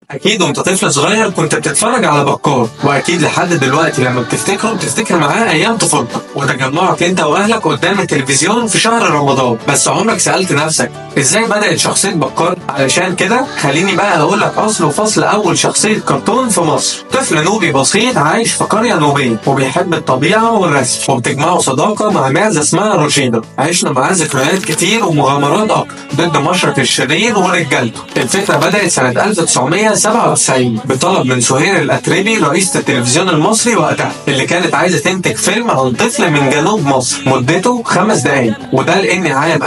اكيد وانت طفل صغير كنت بتتفرج على بكار واكيد لحد دلوقتي لما بتفتكره بتفتكر معاه ايام طفولتك وتجمعك انت واهلك قدام التلفزيون في شهر رمضان بس عمرك سالت نفسك ازاي بدات شخصيه بكار علشان كده خليني بقى اقول لك اصل وفصل اول شخصيه كرتون في مصر طفل نوبي بسيط عايش في قريه نوبيه وبيحب الطبيعه والرسم وبتجمعه صداقه مع معزه اسمها روشيدا عشنا معاه ذكريات كتير ومغامرات اكتر ضد مشرق الشرير ورجالته الفكره بدات سنه 1997 بطلب من سهير الاتربي رئيسه التلفزيون المصري وقتها اللي كانت عايزه تنتج فيلم عن طفل من جنوب مصر مدته خمس دقائق وده لان عام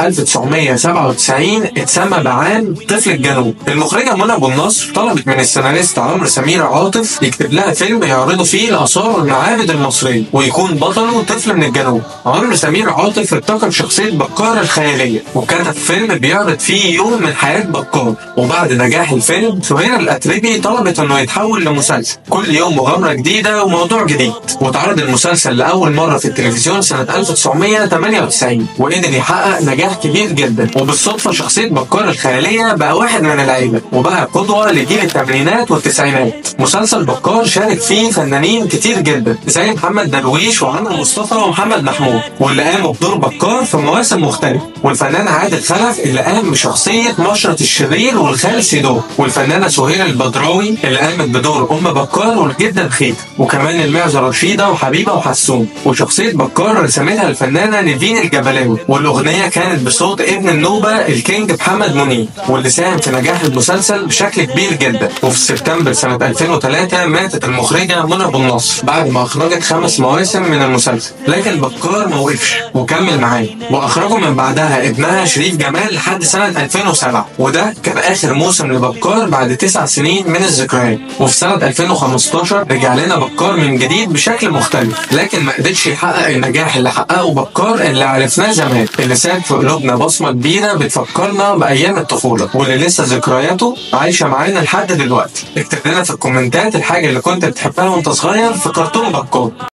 1997 اتسمى بعام طفل الجنوب المخرجه منى ابو النصر طلبت من السيناريست عمرو سمير عاطف يكتب لها فيلم يعرضوا فيه الاثار والمعابد المصريه ويكون بطله طفل من الجنوب عمرو سمير عاطف ابتكر شخصيه بكار الخياليه وكتب فيلم بيعرض فيه يوم من حياه بكار وبعد نجاح الفيلم سهير الاتربي طلبت انه يتحول لمسلسل كل يوم مغامره جديده وموضوع جديد واتعرض المسلسل لاول مره في التلفزيون سنه 1998 وقدر يحقق نجاح كبير جدا وبالصدفه شخصيه بكار الخياليه بقى واحد من العيله وبقى قدوه لجيل الثمانينات والتسعينات مسلسل بكار شارك فيه فنانين كتير جدا زي محمد درويش وعمرو مصطفى ومحمد محمود واللي قاموا بدور بكار في مواسم مختلفه والفنان عادل خلف اللي قام بشخصيه مشرط الشرير والخال سيدو والفنانه سهير البدراوي اللي قامت بدور ام بكار والجده الخيت وكمان المعزه رشيده وحبيبه وحسون وشخصيه بكار رسمتها الفنانه نيفين الجبلاوي والاغنيه كانت بصوت ابن النوبه الكينج محمد منير واللي ساهم في نجاح المسلسل بشكل كبير جدا وفي سبتمبر سنه 2003 ماتت المخرجه منى ابو النصر بعد ما اخرجت خمس مواسم من المسلسل لكن بكار ما وقفش وكمل معاه واخرجوا من بعدها ابنها شريف جمال لحد سنه 2007 وده كان اخر موسم لبكار بعد تسع سنين من الذكريات وفي سنه 2015 رجع لنا بكار من جديد بشكل مختلف لكن ما قدرش يحقق النجاح اللي حققه بكار اللي عرفناه زمان اللي ساب في قلوبنا بصمه كبيره بتفكرنا بايام الطفوله واللي لسه ذكرياته عايشه معانا لحد دلوقتي اكتب لنا في الكومنتات الحاجه اللي كنت بتحبها وانت صغير في كرتون بكار